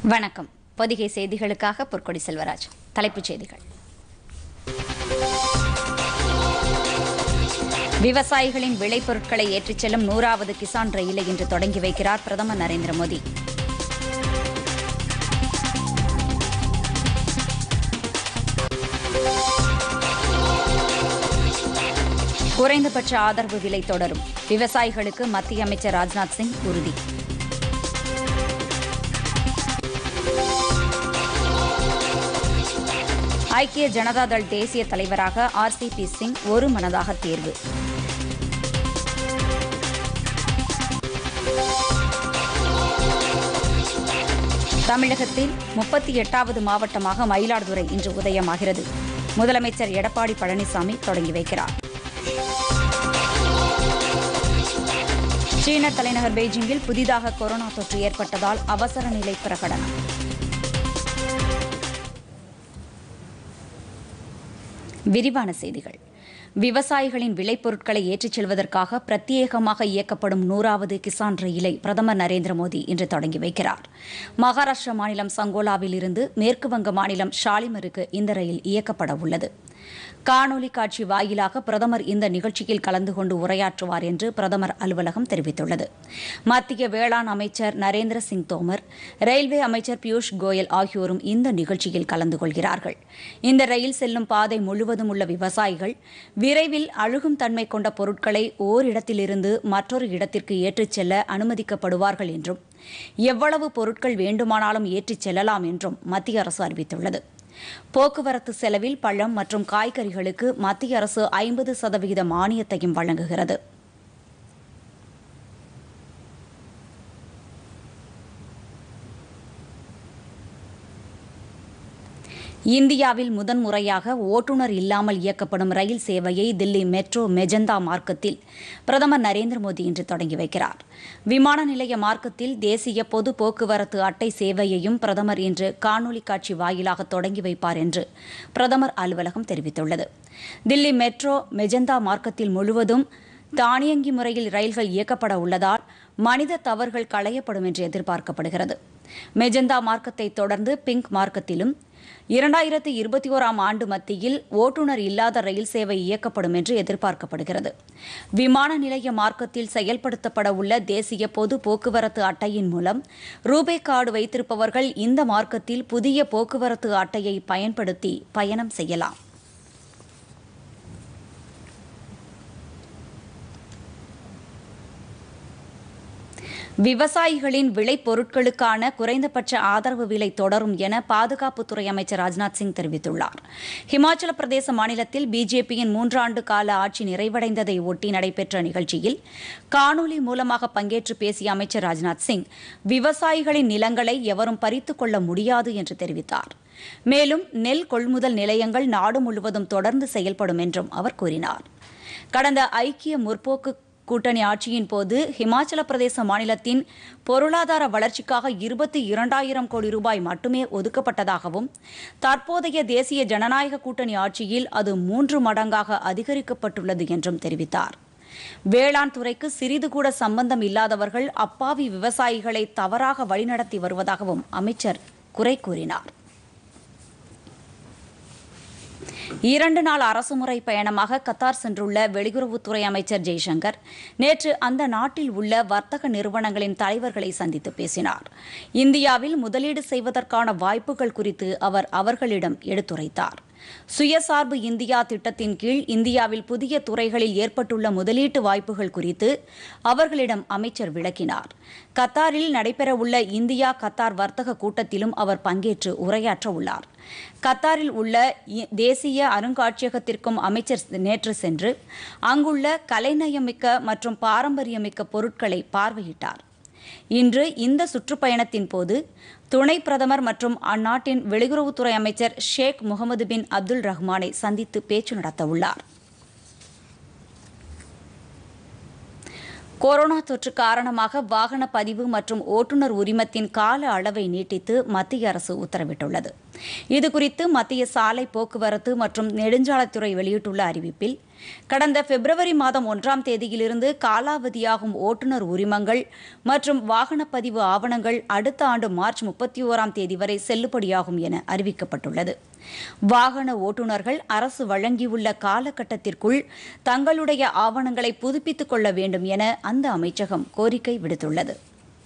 வணக்கம் பொதிகை செய்திகளுக்காக பொற்கொடி செல்வராஜ் தலைப்புச் செய்திகள் விவசாயிகளின் விளைபொருட்களை ஏற்றிச் செல்லும் நூறாவது கிசான் ரயிலை இன்று தொடங்கி வைக்கிறார் பிரதமர் நரேந்திர மோடி குறைந்தபட்ச ஆதரவு விலை தொடரும் விவசாயிகளுக்கு மத்திய அமைச்சர் ராஜ்நாத் சிங் உறுதி ஐக்கிய ஜனதாதள் தேசிய தலைவராக ஆர் சி பி சிங் ஒரு மனதாக தேர்வு தமிழகத்தில் முப்பத்தி எட்டாவது மாவட்டமாக மயிலாடுதுறை இன்று உதயமாகிறது முதலமைச்சர் எடப்பாடி பழனிசாமி தொடங்கி வைக்கிறார் சீன தலைநகர் பெய்ஜிங்கில் புதிதாக கொரோனா தொற்று ஏற்பட்டதால் அவசர நிலை பிரகடனம் விரிவான செய்திகள் விவசாயிகளின் விளைபொருட்களை ஏற்றிச் செல்வதற்காக பிரத்யேகமாக இயக்கப்படும் நூறாவது கிசான் ரயிலை பிரதமர் நரேந்திர மோடி இன்று தொடங்கி வைக்கிறார் மகாராஷ்டிரா மாநிலம் சங்கோலாவில் இருந்து மேற்குவங்க மாநிலம் ஷாலிமருக்கு இந்த ரயில் இயக்கப்பட உள்ளது காணொலி காட்சி வாயிலாக பிரதமர் இந்த நிகழ்ச்சியில் கலந்து கொண்டு உரையாற்றுவார் என்று பிரதமர் அலுவலகம் தெரிவித்துள்ளது மத்திய வேளாண் அமைச்சர் நரேந்திர சிங் தோமர் ரயில்வே அமைச்சர் பியூஷ் கோயல் ஆகியோரும் இந்த நிகழ்ச்சியில் கலந்து கொள்கிறார்கள் இந்த ரயில் செல்லும் பாதை முழுவதும் உள்ள விவசாயிகள் விரைவில் அழுகும் தன்மை கொண்ட பொருட்களை ஓரிடத்திலிருந்து மற்றொரு இடத்திற்கு ஏற்றிச் செல்ல அனுமதிக்கப்படுவார்கள் என்றும் எவ்வளவு பொருட்கள் வேண்டுமானாலும் ஏற்றிச் செல்லலாம் என்றும் மத்திய அரசு அறிவித்துள்ளது போக்குவரத்து செலவில் பழம் மற்றும் காய்கறிகளுக்கு மத்திய அரசு ஐம்பது சதவிகித மானியத்தையும் வழங்குகிறது இந்தியாவில் முதன்முறையாக ஓட்டுநர் இல்லாமல் இயக்கப்படும் ரயில் சேவையை தில்லி மெட்ரோ மெஜந்தா மார்க்கத்தில் பிரதமர் நரேந்திர மோடி இன்று தொடங்கி வைக்கிறார் விமான நிலைய மார்க்கத்தில் தேசிய பொது போக்குவரத்து அட்டை சேவையையும் பிரதமர் இன்று காணொலி காட்சி வாயிலாக தொடங்கி வைப்பார் என்று பிரதமர் அலுவலகம் தெரிவித்துள்ளது தில்லி மெட்ரோ மெஜந்தா மார்க்கத்தில் முழுவதும் தானியங்கி முறையில் ரயில்கள் இயக்கப்பட உள்ளதால் மனித தவறுகள் களையப்படும் என்று எதிர்பார்க்கப்படுகிறது மெஜந்தா மார்க்கத்தை தொடர்ந்து பிங்க் மார்க்கத்திலும் இரண்டாயிரத்து இருபத்தி ஓராம் ஆண்டு மத்தியில் ஓட்டுநர் இல்லாத ரயில் சேவை இயக்கப்படும் என்று எதிர்பார்க்கப்படுகிறது விமான நிலைய மார்க்கத்தில் செயல்படுத்தப்பட உள்ள தேசிய பொது போக்குவரத்து அட்டையின் மூலம் ரூபே கார்டு வைத்திருப்பவர்கள் இந்த மார்க்கத்தில் புதிய போக்குவரத்து அட்டையை பயன்படுத்தி பயணம் செய்யலாம் விவசாயிகளின் விளைபொருட்களுக்கான குறைந்தபட்ச ஆதரவு விலை தொடரும் என பாதுகாப்புத்துறை அமைச்சர் ராஜ்நாத் சிங் தெரிவித்துள்ளார் ஹிமாச்சல பிரதேச மாநிலத்தில் பிஜேபியின் மூன்றாண்டு கால ஆட்சி நிறைவடைந்ததை ஒட்டி நடைபெற்ற நிகழ்ச்சியில் காணொலி மூலமாக பங்கேற்று பேசிய அமைச்சர் ராஜ்நாத் சிங் விவசாயிகளின் நிலங்களை எவரும் பறித்துக் கொள்ள முடியாது என்று தெரிவித்தார் மேலும் நெல் கொள்முதல் நிலையங்கள் நாடு முழுவதும் தொடர்ந்து செயல்படும் என்றும் அவர் கூறினார் கடந்த ஐக்கிய முற்போக்கு கூட்டணி ஆட்சியின் போது ஹிமாச்சல பிரதேச மாநிலத்தின் பொருளாதார வளர்ச்சிக்காக இருபத்தி இரண்டாயிரம் கோடி ரூபாய் மட்டுமே ஒதுக்கப்பட்டதாகவும் தற்போதைய தேசிய ஜனநாயக கூட்டணி ஆட்சியில் அது மூன்று மடங்காக அதிகரிக்கப்பட்டுள்ளது என்றும் தெரிவித்தார் வேளாண் துறைக்கு சிறிது கூட சம்பந்தம் இல்லாதவர்கள் அப்பாவி விவசாயிகளை தவறாக வழிநடத்தி வருவதாகவும் அமைச்சர் குறை கூறினார் இரண்டு நாள் அரசுமுறை பயணமாக கத்தார் சென்றுள்ள வெளியுறவுத்துறை அமைச்சர் ஜெய்சங்கர் நேற்று அந்த நாட்டில் உள்ள வர்த்தக நிறுவனங்களின் தலைவர்களை சந்தித்து பேசினார் இந்தியாவில் முதலீடு செய்வதற்கான வாய்ப்புகள் குறித்து அவர் அவர்களிடம் எடுத்துரைத்தார் சுயசார்பு இந்தியா திட்டத்தின் கீழ் இந்தியாவில் புதிய துறைகளில் ஏற்பட்டுள்ள முதலீட்டு வாய்ப்புகள் குறித்து அவர்களிடம் அமைச்சர் விளக்கினார் கத்தாரில் நடைபெறவுள்ள இந்தியா கத்தார் வர்த்தக கூட்டத்திலும் அவர் பங்கேற்று உரையாற்ற உள்ளார் கத்தாரில் உள்ள தேசிய அருங்காட்சியகத்திற்கும் அமைச்சர் நேற்று சென்று அங்குள்ள கலைநயமிக்க மற்றும் பாரம்பரியமிக்க பொருட்களை பார்வையிட்டார் இன்று இந்த சுற்றுப்பயணத்தின் போது துணை பிரதமர் மற்றும் அந்நாட்டின் வெளியுறவுத்துறை அமைச்சர் ஷேக் முகமது பின் அப்துல் ரஹ்மானை சந்தித்து பேச்சு நடத்தவுள்ளார் கொரோனா தொற்று காரணமாக வாகன பதிவு மற்றும் ஓட்டுநர் உரிமத்தின் கால அளவை நீட்டித்து மத்திய அரசு உத்தரவிட்டுள்ளது இதுகுறித்து மத்திய சாலை போக்குவரத்து மற்றும் நெடுஞ்சாலைத்துறை வெளியிட்டுள்ள அறிவிப்பில் கடந்த பிப்ரவரி மாதம் ஒன்றாம் தேதியிலிருந்து காலாவதியாகும் ஓட்டுநர் உரிமங்கள் மற்றும் வாகனப்பதிவு ஆவணங்கள் அடுத்த ஆண்டு மார்ச் முப்பத்தி ஓராம் தேதி வரை செல்லுபடியாகும் என அறிவிக்கப்பட்டுள்ளது வாகன ஓட்டுநர்கள் அரசு வழங்கியுள்ள காலகட்டத்திற்குள் தங்களுடைய ஆவணங்களை புதுப்பித்துக் கொள்ள வேண்டும் என அந்த அமைச்சகம் கோரிக்கை விடுத்துள்ளது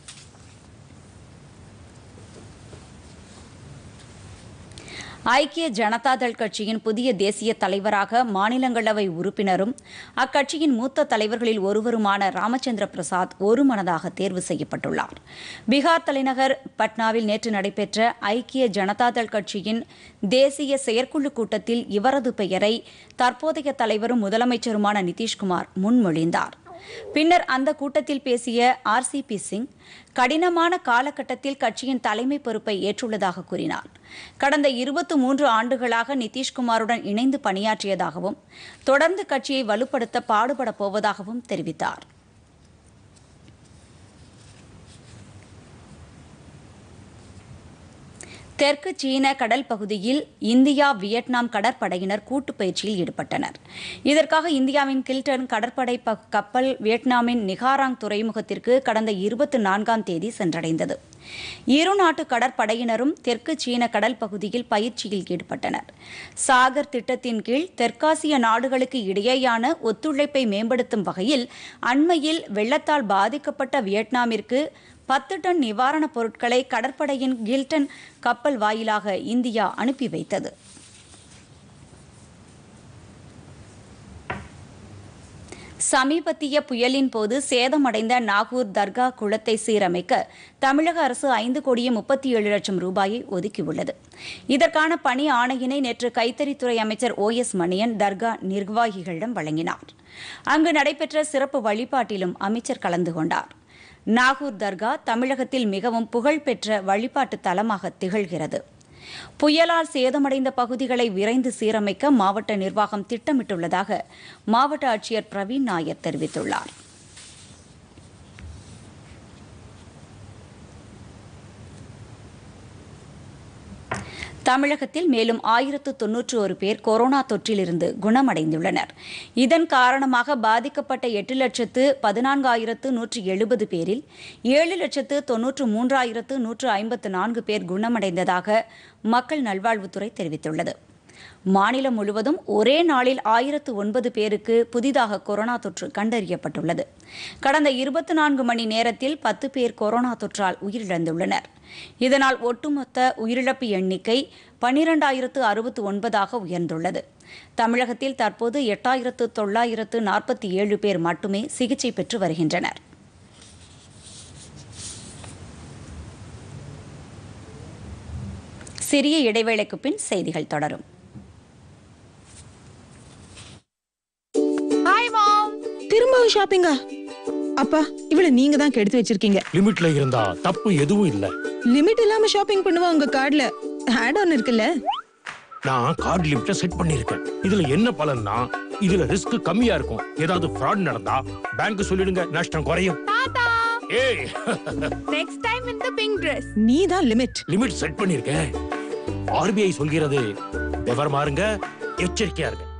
ஐக்கிய ஜனதாதள் கட்சியின் புதிய தேசிய தலைவராக மாநிலங்களவை உறுப்பினரும் அக்கட்சியின் மூத்த தலைவர்களில் ஒருவருமான ராமச்சந்திர பிரசாத் ஒருமனதாக தேர்வு செய்யப்பட்டுள்ளார் பீகார் தலைநகர் பட்னாவில் நேற்று நடைபெற்ற ஐக்கிய ஜனதாதள் கட்சியின் தேசிய செயற்குழு கூட்டத்தில் இவரது பெயரை தற்போதைய தலைவரும் முதலமைச்சருமான நிதிஷ்குமார் முன்மொழிந்தார் பின்னர் அந்த கூட்டத்தில் பேசிய ஆர்சிபி சிங் கடினமான காலகட்டத்தில் கட்சியின் தலைமை பொறுப்பை ஏற்றுள்ளதாக கூறினார் கடந்த இருபத்தி மூன்று ஆண்டுகளாக நிதிஷ்குமாருடன் இணைந்து பணியாற்றியதாகவும் தொடர்ந்து கட்சியை வலுப்படுத்த பாடுபடப் போவதாகவும் தெரிவித்தார் தெற்கு சீன கடல் பகுதியில் இந்தியா வியட்நாம் கடற்படையினர் கூட்டுப் பயிற்சியில் ஈடுபட்டனர் இதற்காக இந்தியாவின் கில்டன் கடற்படை ப- கப்பல் வியட்நாமின் நிகாராங் துறைமுகத்திற்கு கடந்த இருபத்தி நான்காம் தேதி சென்றடைந்தது இரு நாட்டு கடற்படையினரும் தெற்கு சீன கடல் பகுதியில் பயிற்சியில் ஈடுபட்டனர் சாகர் திட்டத்தின் கீழ் தெற்காசிய நாடுகளுக்கு இடையேயான ஒத்துழைப்பை மேம்படுத்தும் வகையில் அண்மையில் வெள்ளத்தால் பாதிக்கப்பட்ட வியட்நாமிற்கு பத்து டன் நிவாரணப் பொருட்களை கடற்படையின் கில்டன் கப்பல் வாயிலாக இந்தியா அனுப்பி வைத்தது சமீபத்திய புயலின் போது சேதமடைந்த நாகூர் தர்கா குளத்தை சீரமைக்க தமிழக அரசு ஐந்து கோடியே முப்பத்தி ஏழு லட்சம் ரூபாயை ஒதுக்கியுள்ளது இதற்கான பணி ஆணையினை நேற்று கைத்தறித்துறை அமைச்சர் ஓ எஸ் மணியன் தர்கா நிர்வாகிகளிடம் வழங்கினார் அங்கு நடைபெற்ற சிறப்பு வழிபாட்டிலும் அமைச்சர் கலந்து கொண்டார் நாகூர் தர்கா தமிழகத்தில் மிகவும் புகழ்பெற்ற வழிபாட்டு தலமாக திகழ்கிறது புயலால் சேதமடைந்த பகுதிகளை விரைந்து சீரமைக்க மாவட்ட நிர்வாகம் திட்டமிட்டுள்ளதாக மாவட்ட ஆட்சியர் பிரவீன் நாயர் தெரிவித்துள்ளார் தமிழகத்தில் மேலும் ஆயிரத்து தொன்னூற்று ஒரு பேர் கொரோனா தொற்றிலிருந்து குணமடைந்துள்ளனர் இதன் காரணமாக பாதிக்கப்பட்ட எட்டு லட்சத்து பதினான்காயிரத்து நூற்று எழுபது பேரில் ஏழு லட்சத்து தொன்னூற்று மூன்றாயிரத்து நூற்று ஐம்பத்து நான்கு பேர் குணமடைந்ததாக மக்கள் நல்வாழ்வுத்துறை தெரிவித்துள்ளது மாநிலம் முழுவதும் ஒரே நாளில் ஆயிரத்து ஒன்பது பேருக்கு புதிதாக கொரோனா தொற்று கண்டறியப்பட்டுள்ளது கடந்த இருபத்தி நான்கு மணி நேரத்தில் பத்து பேர் கொரோனா தொற்றால் உயிரிழந்துள்ளனர் இதனால் ஒட்டுமொத்த உயிரிழப்பு எண்ணிக்கை பனிரெண்டாயிரத்து அறுபத்து ஒன்பதாக உயர்ந்துள்ளது தமிழகத்தில் தற்போது எட்டாயிரத்து தொள்ளாயிரத்து நாற்பத்தி ஏழு பேர் மட்டுமே சிகிச்சை பெற்று வருகின்றனர் சிறிய இடைவேளைக்கு பின் செய்திகள் தொடரும் ஹாய் மாம் திரும்பவும் ஷாப்பிங்கா அப்பா இவள நீங்க தான் கெடுத்து வச்சிருக்கீங்க லிமிட்ல இருந்தா தப்பு எதுவும் இல்ல லிமிட் இல்லாம ஷாப்பிங் பண்ணுவா உங்க கார்டுல ஆட் ஆன் இருக்குல்ல நான் கார்டு லிமிட்ட செட் பண்ணிருக்கேன் இதுல என்ன பலன்னா இதுல ரிஸ்க் கம்மியா இருக்கும் ஏதாவது ஃப்ராட் நடந்தா பேங்க் சொல்லிடுங்க நஷ்டம் குறையும் தாத்தா ஏய் நெக்ஸ்ட் டைம் இந்த பிங்க் Dress நீ தான் லிமிட் லிமிட் செட் பண்ணிருக்கேன் ஆர்பிஐ சொல்கிறது விவரமா இருங்க எச்சரிக்கையா இருங்க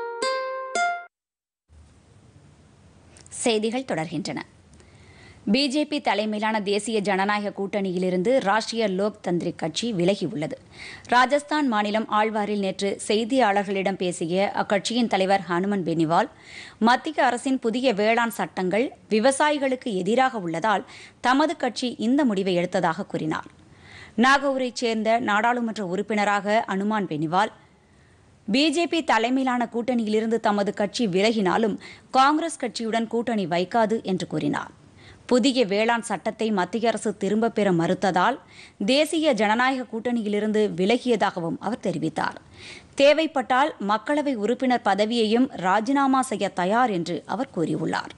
செய்திகள் தொடர்கின்றன பிஜேபி தலைமையிலான தேசிய ஜனநாயக கூட்டணியிலிருந்து ராஷ்டிரிய லோக் தந்திரிக் கட்சி விலகியுள்ளது ராஜஸ்தான் மாநிலம் ஆழ்வாரில் நேற்று செய்தியாளர்களிடம் பேசிய அக்கட்சியின் தலைவர் ஹனுமன் பெனிவால் மத்திய அரசின் புதிய வேளாண் சட்டங்கள் விவசாயிகளுக்கு எதிராக உள்ளதால் தமது கட்சி இந்த முடிவை எடுத்ததாக கூறினார் நாகூரைச் சேர்ந்த நாடாளுமன்ற உறுப்பினராக அனுமான் பெனிவால் பிஜேபி தலைமையிலான கூட்டணியிலிருந்து தமது கட்சி விலகினாலும் காங்கிரஸ் கட்சியுடன் கூட்டணி வைக்காது என்று கூறினார் புதிய வேளாண் சட்டத்தை மத்திய அரசு திரும்பப் பெற மறுத்ததால் தேசிய ஜனநாயக கூட்டணியிலிருந்து விலகியதாகவும் அவர் தெரிவித்தார் தேவைப்பட்டால் மக்களவை உறுப்பினர் பதவியையும் ராஜினாமா செய்ய தயார் என்று அவர் கூறியுள்ளார்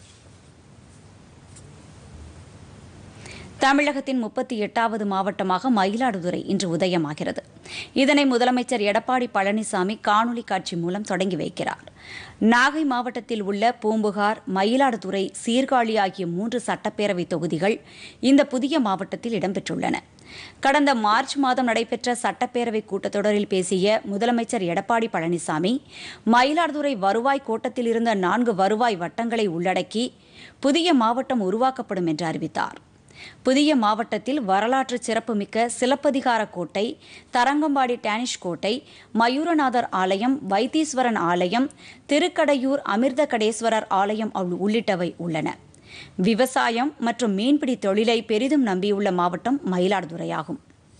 தமிழகத்தின் முப்பத்தி எட்டாவது மாவட்டமாக மயிலாடுதுறை இன்று உதயமாகிறது இதனை முதலமைச்சர் எடப்பாடி பழனிசாமி காணொலி காட்சி மூலம் தொடங்கி வைக்கிறார் நாகை மாவட்டத்தில் உள்ள பூம்புகார் மயிலாடுதுறை சீர்காழி ஆகிய மூன்று சட்டப்பேரவை தொகுதிகள் இந்த புதிய மாவட்டத்தில் இடம்பெற்றுள்ளன கடந்த மார்ச் மாதம் நடைபெற்ற சட்டப்பேரவை கூட்டத்தொடரில் பேசிய முதலமைச்சர் எடப்பாடி பழனிசாமி மயிலாடுதுறை வருவாய் கோட்டத்தில் இருந்த நான்கு வருவாய் வட்டங்களை உள்ளடக்கி புதிய மாவட்டம் உருவாக்கப்படும் என்று அறிவித்தார் புதிய மாவட்டத்தில் வரலாற்று சிறப்புமிக்க சிலப்பதிகார கோட்டை தரங்கம்பாடி டேனிஷ் கோட்டை மயூரநாதர் ஆலயம் வைத்தீஸ்வரன் ஆலயம் திருக்கடையூர் அமிர்த கடேஸ்வரர் ஆலயம் உள்ளிட்டவை உள்ளன விவசாயம் மற்றும் மீன்பிடி தொழிலை பெரிதும் நம்பியுள்ள மாவட்டம் மயிலாடுதுறையாகும்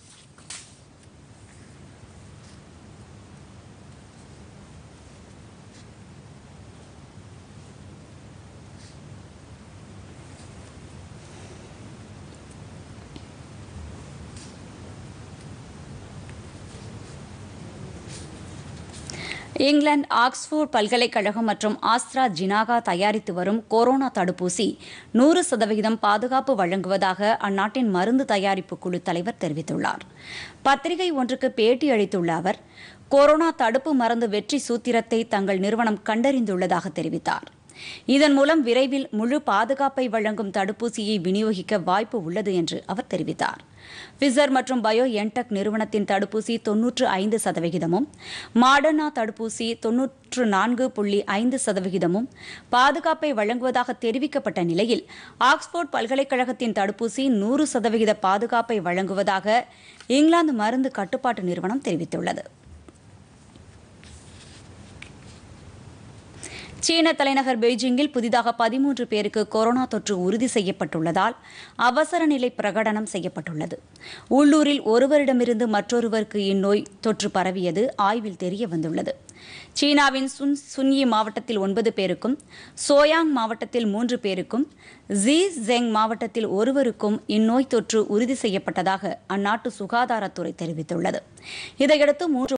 இங்கிலாந்து ஆக்ஸ்போர்ட் பல்கலைக்கழகம் மற்றும் ஆஸ்திரா ஜினாகா தயாரித்து வரும் கொரோனா தடுப்பூசி நூறு சதவிகிதம் பாதுகாப்பு வழங்குவதாக அந்நாட்டின் மருந்து தயாரிப்பு குழு தலைவர் தெரிவித்துள்ளார் பத்திரிகை ஒன்றுக்கு பேட்டி அளித்துள்ள அவர் கொரோனா தடுப்பு மருந்து வெற்றி சூத்திரத்தை தங்கள் நிறுவனம் கண்டறிந்துள்ளதாக தெரிவித்தார் இதன் மூலம் விரைவில் முழு பாதுகாப்பை வழங்கும் தடுப்பூசியை விநியோகிக்க வாய்ப்பு உள்ளது என்று அவர் தெரிவித்தார் பிசர் மற்றும் பயோ என்டெக் நிறுவனத்தின் தடுப்பூசி தொன்னூற்று ஐந்து சதவிகிதமும் மாடர்னா தடுப்பூசி தொன்னூற்று நான்கு புள்ளி ஐந்து சதவிகிதமும் பாதுகாப்பை வழங்குவதாக தெரிவிக்கப்பட்ட நிலையில் ஆக்ஸ்போர்ட் பல்கலைக்கழகத்தின் தடுப்பூசி நூறு சதவிகித பாதுகாப்பை வழங்குவதாக இங்கிலாந்து மருந்து கட்டுப்பாட்டு நிறுவனம் தெரிவித்துள்ளது சீன தலைநகர் பெய்ஜிங்கில் புதிதாக பதிமூன்று பேருக்கு கொரோனா தொற்று உறுதி செய்யப்பட்டுள்ளதால் அவசர நிலை பிரகடனம் செய்யப்பட்டுள்ளது உள்ளூரில் ஒருவரிடமிருந்து மற்றொருவருக்கு இந்நோய் தொற்று பரவியது ஆய்வில் தெரிய வந்துள்ளது சீனாவின் சுன் சுன்யி மாவட்டத்தில் ஒன்பது பேருக்கும் சோயாங் மாவட்டத்தில் மூன்று பேருக்கும் ஜி ஜெங் மாவட்டத்தில் ஒருவருக்கும் இந்நோய் தொற்று உறுதி செய்யப்பட்டதாக அந்நாட்டு சுகாதாரத்துறை தெரிவித்துள்ளது இதையடுத்து மூன்று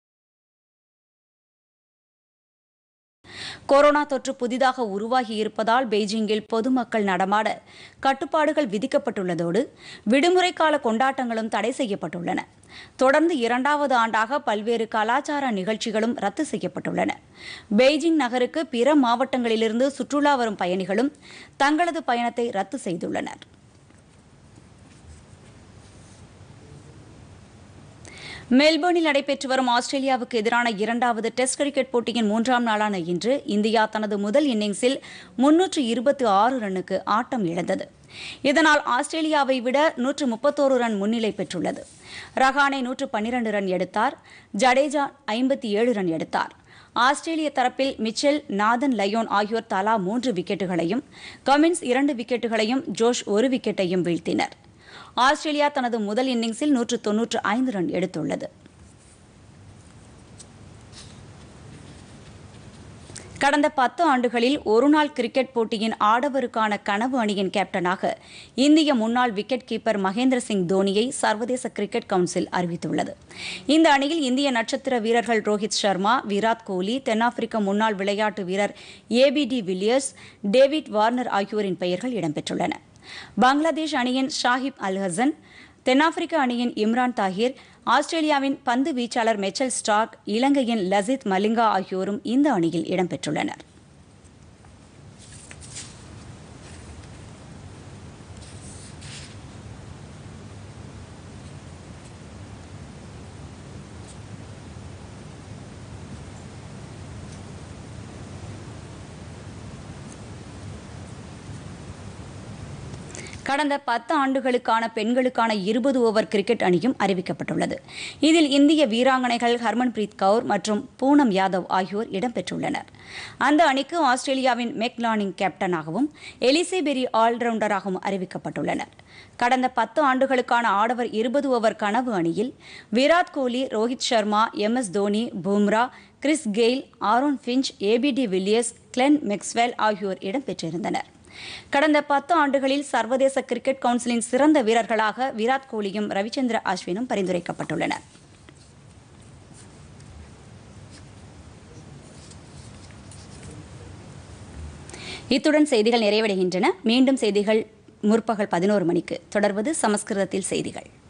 கொரோனா தொற்று புதிதாக உருவாகி இருப்பதால் பெய்ஜிங்கில் பொதுமக்கள் நடமாட கட்டுப்பாடுகள் விதிக்கப்பட்டுள்ளதோடு விடுமுறை கால கொண்டாட்டங்களும் தடை செய்யப்பட்டுள்ளன தொடர்ந்து இரண்டாவது ஆண்டாக பல்வேறு கலாச்சார நிகழ்ச்சிகளும் ரத்து செய்யப்பட்டுள்ளன பெய்ஜிங் நகருக்கு பிற மாவட்டங்களிலிருந்து சுற்றுலா வரும் பயணிகளும் தங்களது பயணத்தை ரத்து செய்துள்ளனர் மெல்போர்னில் நடைபெற்று வரும் ஆஸ்திரேலியாவுக்கு எதிரான இரண்டாவது டெஸ்ட் கிரிக்கெட் போட்டியின் மூன்றாம் நாளான இன்று இந்தியா தனது முதல் இன்னிங்ஸில் முன்னூற்று இருபத்தி ஆறு ரன்னுக்கு ஆட்டம் இழந்தது இதனால் ஆஸ்திரேலியாவை விட நூற்று முப்பத்தோரு ரன் முன்னிலை பெற்றுள்ளது ரஹானே நூற்று பன்னிரண்டு ரன் எடுத்தார் ஜடேஜா ஐம்பத்தி ஏழு ரன் எடுத்தார் ஆஸ்திரேலிய தரப்பில் மிச்சல் நாதன் லயோன் ஆகியோர் தலா மூன்று விக்கெட்டுகளையும் கமின்ஸ் இரண்டு விக்கெட்டுகளையும் ஜோஷ் ஒரு விக்கெட்டையும் வீழ்த்தினர் ஆஸ்திரேலியா தனது முதல் இன்னிங்ஸில் நூற்று தொன்னூற்று ஐந்து ரன் எடுத்துள்ளது கடந்த பத்து ஆண்டுகளில் ஒருநாள் கிரிக்கெட் போட்டியின் ஆடவருக்கான கனவு அணியின் கேப்டனாக இந்திய முன்னாள் விக்கெட் கீப்பர் மகேந்திர சிங் தோனியை சர்வதேச கிரிக்கெட் கவுன்சில் அறிவித்துள்ளது இந்த அணியில் இந்திய நட்சத்திர வீரர்கள் ரோஹித் சர்மா விராட் கோலி தென்னாப்பிரிக்க முன்னாள் விளையாட்டு வீரர் ஏபிடி வில்லியர்ஸ் டேவிட் வார்னர் ஆகியோரின் பெயர்கள் இடம்பெற்றுள்ளன பங்களாதேஷ் அணியின் ஷாஹிப் அல் ஹசன் தென்னாப்பிரிக்க அணியின் இம்ரான் தாஹிர் ஆஸ்திரேலியாவின் பந்து வீச்சாளர் மெச்சல் ஸ்டார்க் இலங்கையின் லசித் மலிங்கா ஆகியோரும் இந்த அணியில் இடம்பெற்றுள்ளனர் கடந்த பத்து ஆண்டுகளுக்கான பெண்களுக்கான இருபது ஓவர் கிரிக்கெட் அணியும் அறிவிக்கப்பட்டுள்ளது இதில் இந்திய வீராங்கனைகள் ஹர்மன்பிரீத் கவுர் மற்றும் பூனம் யாதவ் ஆகியோர் இடம்பெற்றுள்ளனர் அந்த அணிக்கு ஆஸ்திரேலியாவின் மெக்லானிங் கேப்டனாகவும் எலிசேபெரி ஆல்ரவுண்டராகவும் அறிவிக்கப்பட்டுள்ளனர் கடந்த பத்து ஆண்டுகளுக்கான ஆடவர் இருபது ஓவர் கனவு அணியில் Virat Kohli Rohit Sharma M S Dhoni Bumrah Chris Gayle Aaron Finch ABD Villiers Glenn Maxwell ஆகியோர் இடம்பெற்றிருந்தனர் கடந்த பத்து ஆண்டுகளில் சர்வதேச கிரிக்கெட் கவுன்சிலின் சிறந்த வீரர்களாக விராட் கோலியும் ரவிச்சந்திர அஸ்வினும் பரிந்துரைக்கப்பட்டுள்ளனர் இத்துடன் செய்திகள் நிறைவடைகின்றன மீண்டும் செய்திகள் முற்பகல் பதினோரு மணிக்கு தொடர்வது சமஸ்கிருதத்தில் செய்திகள்